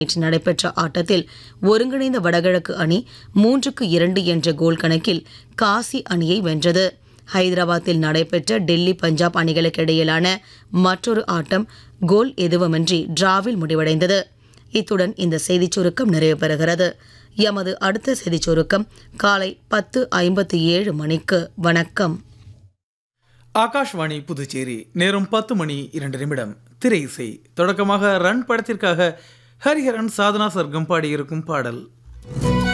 நேற்று நடைபெற்ற ஆட்டத்தில் ஒருங்கிணைந்த வடகிழக்கு அணி மூன்றுக்கு இரண்டு என்ற கோல் கணக்கில் காசி அணியை வென்றது ஹைதராபாத்தில் நடைபெற்ற டெல்லி பஞ்சாப் அணிகளுக்கு இடையிலான மற்றொரு ஆட்டம் கோல் எதுவுமின்றி டிராவில் முடிவடைந்தது இத்துடன் இந்த செய்திச் சுருக்கம் நிறைவு பெறுகிறது எமது அடுத்த செய்திச் சுருக்கம் காலை பத்து ஐம்பத்தி ஏழு மணிக்கு வணக்கம் ஆகாஷ்வாணி புதுச்சேரி நேரம் பத்து மணி இரண்டு நிமிடம் திரை இசை தொடக்கமாக ரன் படத்திற்காக ஹரிஹரன் சாதனா சர்க்கம் பாடியிருக்கும் பாடல்